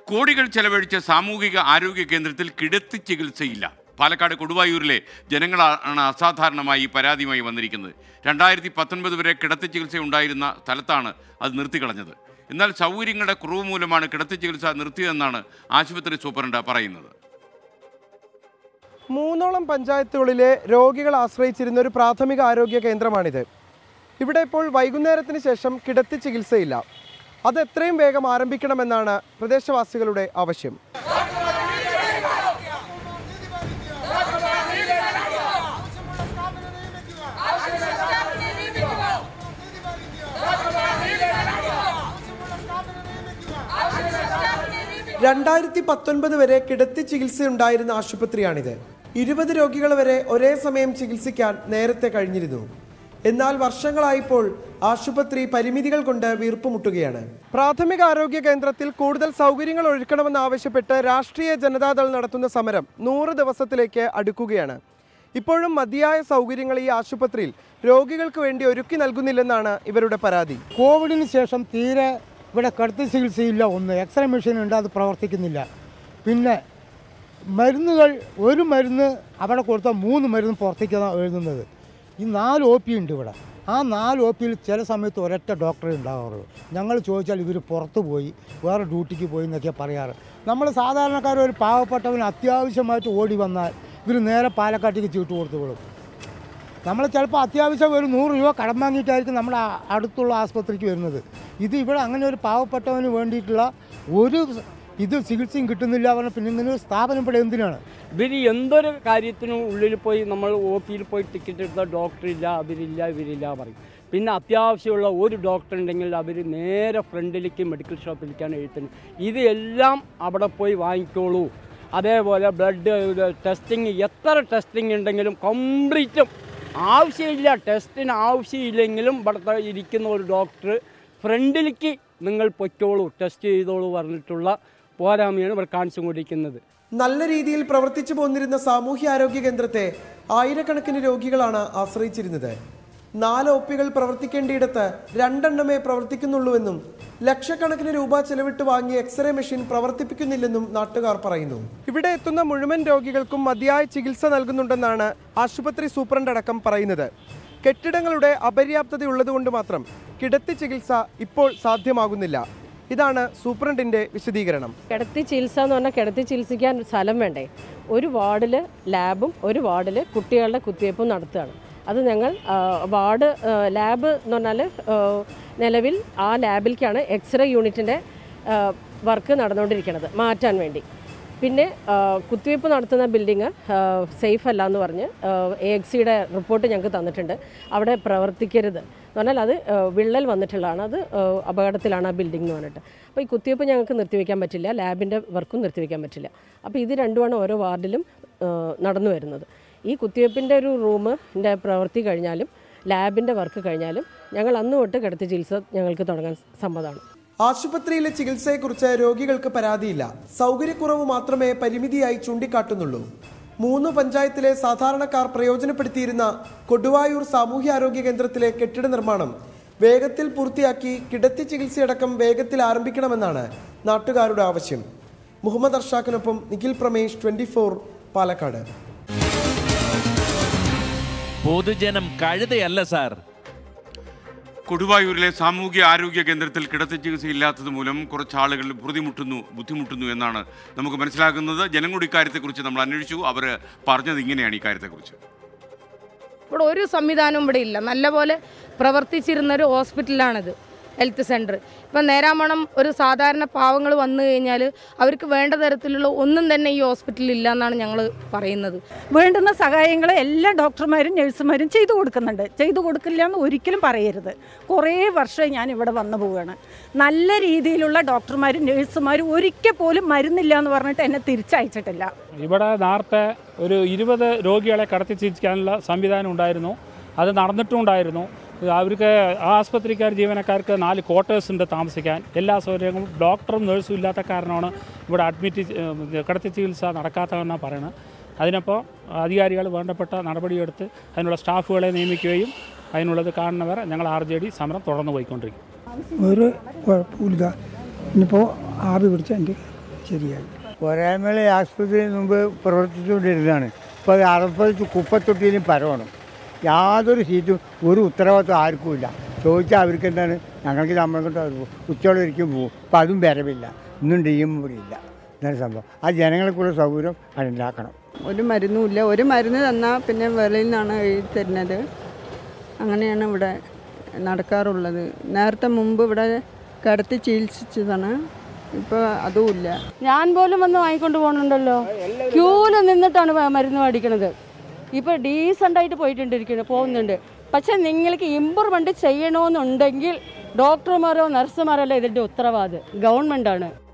കോടികൾ ചെലവഴിച്ച സാമൂഹിക ആരോഗ്യ കേന്ദ്രത്തിൽ കിടത്തി ചികിത്സയില്ല പാലക്കാട് കൊടുവായൂരിലെ ജനങ്ങളാണ് അസാധാരണമായി ഈ പരാതിയുമായി വന്നിരിക്കുന്നത് രണ്ടായിരത്തി പത്തൊൻപത് വരെ കിടത്തി ചികിത്സ ഉണ്ടായിരുന്ന സ്ഥലത്താണ് അത് നിർത്തിക്കളഞ്ഞത് എന്നാൽ സൗകര്യങ്ങളുടെ കുറവ് മൂലമാണ് കിടത്തി ചികിത്സ നിർത്തിയതെന്നാണ് ആശുപത്രി സൂപ്രണ്ട് പറയുന്നത് മൂന്നോളം പഞ്ചായത്തുകളിലെ രോഗികൾ ആശ്രയിച്ചിരുന്ന ഒരു പ്രാഥമിക ആരോഗ്യ കേന്ദ്രമാണിത് ഇവിടെ ഇപ്പോൾ വൈകുന്നേരത്തിന് ശേഷം കിടത്തി ചികിത്സയില്ല അത് എത്രയും വേഗം ആരംഭിക്കണമെന്നാണ് പ്രദേശവാസികളുടെ ആവശ്യം രണ്ടായിരത്തി പത്തൊൻപത് വരെ കിടത്തി ചികിത്സയുണ്ടായിരുന്ന ആശുപത്രിയാണിത് ഇരുപത് രോഗികൾ വരെ ഒരേ സമയം ചികിത്സിക്കാൻ നേരത്തെ കഴിഞ്ഞിരുന്നു എന്നാൽ വർഷങ്ങളായിപ്പോൾ ആശുപത്രി പരിമിതികൾ കൊണ്ട് വീർപ്പുമുട്ടുകയാണ് പ്രാഥമിക ആരോഗ്യ കേന്ദ്രത്തിൽ കൂടുതൽ സൗകര്യങ്ങൾ ഒഴുക്കണമെന്നാവശ്യപ്പെട്ട് രാഷ്ട്രീയ ജനതാദൾ നടത്തുന്ന സമരം നൂറ് ദിവസത്തിലേക്ക് അടുക്കുകയാണ് ഇപ്പോഴും മതിയായ സൗകര്യങ്ങൾ ഈ ആശുപത്രിയിൽ രോഗികൾക്ക് വേണ്ടി ഒരുക്കി നൽകുന്നില്ലെന്നാണ് ഇവരുടെ പരാതി കോവിഡിന് ശേഷം തീരെ ഇവിടെ കടുത്ത ചികിത്സയില്ല ഒന്ന് എക്സ്റേ മെഷീൻ ഉണ്ട് അത് പ്രവർത്തിക്കുന്നില്ല പിന്നെ മരുന്നുകൾ ഒരു മരുന്ന് അവിടെ കൊടുത്താൽ മൂന്ന് മരുന്ന് പുറത്തേക്കാണ് എഴുതുന്നത് ഈ നാല് ഒ പി ഉണ്ട് ഇവിടെ ആ നാല് ഒ പിയിൽ ചില സമയത്ത് ഒരൊറ്റ ഡോക്ടറെ ഉണ്ടാകാറുള്ളൂ ഞങ്ങൾ ചോദിച്ചാൽ ഇവർ പുറത്ത് പോയി വേറെ ഡ്യൂട്ടിക്ക് പോയി എന്നൊക്കെ പറയാറ് നമ്മൾ സാധാരണക്കാർ ഒരു പാവപ്പെട്ടവന് അത്യാവശ്യമായിട്ട് ഓടി വന്നാൽ ഇവർ നേരെ പാലക്കാട്ടേക്ക് ചീട്ട് കൊടുത്തു വിടും നമ്മൾ ചിലപ്പോൾ അത്യാവശ്യം ഒരു നൂറ് രൂപ കടം വാങ്ങിയിട്ടായിരിക്കും നമ്മുടെ ആ- അടുത്തുള്ള ആസ്പത്രിക്ക് വരുന്നത് ഇത് ഇവിടെ അങ്ങനെ ഒരു പാവപ്പെട്ടവന് വേണ്ടിയിട്ടുള്ള ഒരു ഇത് ചികിത്സയും കിട്ടുന്നില്ല പറഞ്ഞാൽ പിന്നെ ഇങ്ങനെ ഒരു സ്ഥാപനം ഇവിടെ എന്തിനാണ് ഇവർ എന്തൊരു കാര്യത്തിനും ഉള്ളിൽ പോയി നമ്മൾ ഒ പിയിൽ പോയി ടിക്കറ്റ് എടുത്താൽ ഡോക്ടറില്ല അവരില്ല ഇവരില്ല പറയും പിന്നെ അത്യാവശ്യമുള്ള ഒരു ഡോക്ടർ ഉണ്ടെങ്കിൽ അവർ നേരെ ഫ്രണ്ടിലേക്ക് മെഡിക്കൽ ഷോപ്പിലേക്കാണ് എഴുത്തുന്നത് ഇത് എല്ലാം അവിടെ പോയി വാങ്ങിക്കോളൂ അതേപോലെ ബ്ലഡ് ടെസ്റ്റിങ് എത്ര ടെസ്റ്റിംഗ് ഉണ്ടെങ്കിലും കംപ്ലീറ്റും ആവശ്യമില്ല ടെസ്റ്റിന് ആവശ്യമില്ലെങ്കിലും ഇവിടുത്തെ ഇരിക്കുന്ന ഒരു ഡോക്ടർ ഫ്രണ്ടിലേക്ക് നിങ്ങൾ പൊയ്ക്കോളൂ ടെസ്റ്റ് ചെയ്തോളൂ പറഞ്ഞിട്ടുള്ള പോരായ്മയാണ് ഇവിടെ കാണിച്ചുകൊണ്ടിരിക്കുന്നത് നല്ല രീതിയിൽ പ്രവർത്തിച്ചു പോന്നിരുന്ന സാമൂഹ്യാരോഗ്യ കേന്ദ്രത്തെ ആയിരക്കണക്കിന് രോഗികളാണ് ആശ്രയിച്ചിരുന്നത് നാല് ഒപ്പികൾ പ്രവർത്തിക്കേണ്ടിയിടത്ത് രണ്ടെണ്ണമേ പ്രവർത്തിക്കുന്നുള്ളൂവെന്നും ലക്ഷക്കണക്കിന് രൂപ ചെലവിട്ട് വാങ്ങിയ എക്സ്റേ മെഷീൻ പ്രവർത്തിപ്പിക്കുന്നില്ലെന്നും നാട്ടുകാർ പറയുന്നു ഇവിടെ എത്തുന്ന മുഴുവൻ രോഗികൾക്കും മതിയായ ചികിത്സ നൽകുന്നുണ്ടെന്നാണ് ആശുപത്രി സൂപ്രണ്ട് അടക്കം പറയുന്നത് കെട്ടിടങ്ങളുടെ അപര്യാപ്തതയുള്ളതുകൊണ്ട് മാത്രം കിടത്തി ചികിത്സ ഇപ്പോൾ സാധ്യമാകുന്നില്ല ഇതാണ് സൂപ്രണ്ടിന്റെ വിശദീകരണം കിടത്തി ചികിത്സ എന്ന് പറഞ്ഞാൽ കിടത്തി ചികിത്സിക്കാൻ സ്ഥലം വേണ്ടേ ഒരു വാർഡിൽ ലാബും ഒരു വാർഡിൽ കുട്ടികളുടെ കുത്തിവയ്പ്പും നടത്തുകയാണ് അത് ഞങ്ങൾ ആ, വാർഡ് ആ, ലാബ് എന്ന് പറഞ്ഞാൽ ആ, നിലവിൽ ആ ലാബിലേക്കാണ് എക്സ്റേ യൂണിറ്റിൻ്റെ വർക്ക് നടന്നുകൊണ്ടിരിക്കുന്നത് മാറ്റാൻ വേണ്ടി പിന്നെ ആ, കുത്തിവയ്പ്പ് നടത്തുന്ന ബിൽഡിങ് സേഫ് അല്ല എന്ന് പറഞ്ഞ് എ എക്സ് സിയുടെ റിപ്പോർട്ട് ഞങ്ങൾക്ക് തന്നിട്ടുണ്ട് അവിടെ പ്രവർത്തിക്കരുത് എന്ന് പറഞ്ഞാൽ അത് ആ, വിള്ളൽ വന്നിട്ടുള്ളതാണ് അത് ആ, അപകടത്തിലാണ് ആ ബിൽഡിംഗ് എന്ന് പറഞ്ഞിട്ട് അപ്പോൾ ഈ കുത്തിവയ്പ്പ് ഞങ്ങൾക്ക് നിർത്തിവെക്കാൻ പറ്റില്ല ലാബിൻ്റെ വർക്കും നിർത്തിവെക്കാൻ പറ്റില്ല അപ്പോൾ ഇത് രണ്ടുമാണ് ഓരോ വാർഡിലും ആ, നടന്നു വരുന്നത് ഈ കുത്തിവയ്പ്പിൻ്റെ ഒരു റൂമിൻ്റെ പ്രവൃത്തി കഴിഞ്ഞാലും ലാബിൻ്റെ വർക്ക് കഴിഞ്ഞാലും ഞങ്ങൾ അന്ന് തൊട്ട് കിടത്തി ചികിത്സ ഞങ്ങൾക്ക് തുടങ്ങാൻ സമ്മതമാണ് ആശുപത്രിയിലെ ചികിത്സയെക്കുറിച്ച് രോഗികൾക്ക് പരാതിയില്ല സൗകര്യക്കുറവ് മാത്രമേ പരിമിതിയായി ചൂണ്ടിക്കാട്ടുന്നുള്ളൂ മൂന്ന് പഞ്ചായത്തിലെ സാധാരണക്കാർ പ്രയോജനപ്പെടുത്തിയിരുന്ന കൊടുവായൂർ സാമൂഹ്യാരോഗ്യ കേന്ദ്രത്തിലെ കെട്ടിട നിർമ്മാണം വേഗത്തിൽ പൂർത്തിയാക്കി കിടത്തി ചികിത്സയടക്കം വേഗത്തിൽ ആരംഭിക്കണമെന്നാണ് നാട്ടുകാരുടെ ആവശ്യം മുഹമ്മദ് അർഷാഖിനൊപ്പം നിഖിൽ പ്രമേഷ് ട്വന്റി പാലക്കാട് പൊതുജനം കഴുതയല്ല സാർ കൊടുവായൂരിലെ സാമൂഹ്യ ആരോഗ്യ കേന്ദ്രത്തിൽ കിടത്തി ചികിത്സ ഇല്ലാത്തത് മൂലം കുറച്ച് ആളുകൾ ബുദ്ധിമുട്ടുന്നു ബുദ്ധിമുട്ടുന്നു എന്നാണ് നമുക്ക് മനസ്സിലാക്കുന്നത് ജനങ്ങളുടെ ഇക്കാര്യത്തെക്കുറിച്ച് നമ്മൾ അന്വേഷിച്ചു അവർ പറഞ്ഞത് ഇങ്ങനെയാണ് ഇക്കാര്യത്തെക്കുറിച്ച് ഇവിടെ ഒരു സംവിധാനവും ഇവിടെ ഇല്ല നല്ലപോലെ പ്രവർത്തിച്ചിരുന്ന ഒരു ഹോസ്പിറ്റലാണിത് ഹെൽത്ത് സെൻറ്റർ ഇപ്പം നേരാമണം ഒരു സാധാരണ പാവങ്ങൾ വന്നു കഴിഞ്ഞാൽ അവർക്ക് വേണ്ട തരത്തിലുള്ള ഒന്നും തന്നെ ഈ ഹോസ്പിറ്റലിൽ ഇല്ല എന്നാണ് ഞങ്ങൾ പറയുന്നത് വേണ്ടുന്ന സഹായങ്ങൾ എല്ലാ ഡോക്ടർമാരും നഴ്സുമാരും ചെയ്തു കൊടുക്കുന്നുണ്ട് ചെയ്തു കൊടുക്കില്ല എന്ന് ഒരിക്കലും പറയരുത് കുറേ വർഷം ഞാൻ ഇവിടെ വന്നു പോവുകയാണ് നല്ല രീതിയിലുള്ള ഡോക്ടർമാരും നഴ്സുമാരും ഒരിക്കൽ പോലും മരുന്നില്ല എന്ന് പറഞ്ഞിട്ട് എന്നെ തിരിച്ചയച്ചിട്ടില്ല ഇവിടെ നേരത്തെ ഒരു ഇരുപത് രോഗികളെ കടത്തി ചികിത്സിക്കാനുള്ള സംവിധാനം ഉണ്ടായിരുന്നു അത് നടന്നിട്ടുണ്ടായിരുന്നു അവർക്ക് ആ ആസ്പത്രിക്കാർ ജീവനക്കാർക്ക് നാല് ക്വാർട്ടേഴ്സ് ഉണ്ട് താമസിക്കാൻ എല്ലാ സൗകര്യങ്ങളും ഡോക്ടറും നഴ്സും ഇല്ലാത്ത കാരണമാണ് ഇവിടെ അഡ്മിറ്റ് ചെ- കിടത്തി ചികിത്സ നടക്കാത്തതെന്നാണ് പറയുന്നത് അതിനപ്പോൾ അധികാരികൾ വേണ്ടപ്പെട്ട നടപടിയെടുത്ത് അതിനുള്ള സ്റ്റാഫുകളെ നിയമിക്കുകയും അതിനുള്ളത് കാണുന്നവർ ഞങ്ങൾ ആർ ജെ ഡി സമരം തുടർന്ന് പോയിക്കൊണ്ടിരിക്കും ഒരു കുഴപ്പമില്ല ഇനിയിപ്പോൾ ആവി പിടിച്ച എൻ്റെ ശരിയായി പോരായ്മകളെ ആശുപത്രിയിൽ മുമ്പ് പ്രവർത്തിച്ചുകൊണ്ടിരുന്നതാണ് ഇപ്പോൾ അത് അറുപത് കുപ്പത്തൊട്ടിയിലും പരമാണ് യാതൊരു സീറ്റും ഒരു ഉത്തരവാദിത്വം ആർക്കുമില്ല ചോദിച്ചാൽ അവർക്ക് എന്താണ് ഞങ്ങൾക്ക് നമ്മളെ കൊണ്ട് ഉച്ചയോടെ ഒരിക്കലും പോകും അപ്പോൾ അതും വരവില്ല ഇന്നും ഡി എം ഇവിടെ ഇല്ല ഇതാണ് സംഭവം ആ ജനങ്ങൾക്കുള്ള സൗകര്യം അതുണ്ടാക്കണം ഒരു മരുന്നുമില്ല ഒരു മരുന്ന് തന്നാൽ പിന്നെ വെളിയിൽ നിന്നാണ് എഴുതി തരുന്നത് അങ്ങനെയാണ് ഇവിടെ നടക്കാറുള്ളത് നേരത്തെ മുമ്പ് ഇവിടെ കിടത്തി ചികിത്സിച്ചതാണ് ഇപ്പോൾ അതുമില്ല ഞാൻ പോലും വന്ന് വാങ്ങിക്കൊണ്ട് പോകുന്നുണ്ടല്ലോ ക്യൂല് നിന്നിട്ടാണ് മ- മരുന്ന് മേടിക്കണത് ഇപ്പോൾ ഡീസൻ്റായിട്ട് പോയിട്ടിരിക്കുന്നത് പോകുന്നുണ്ട് പക്ഷേ നിങ്ങൾക്ക് ഇമ്പ്രൂവ്മെൻറ്റ് ചെയ്യണമെന്നുണ്ടെങ്കിൽ ഡോക്ടർമാരോ നഴ്സുമാരോ അല്ല ഇതിൻ്റെ ഉത്തരവാദി ഗവൺമെൻറ്റാണ്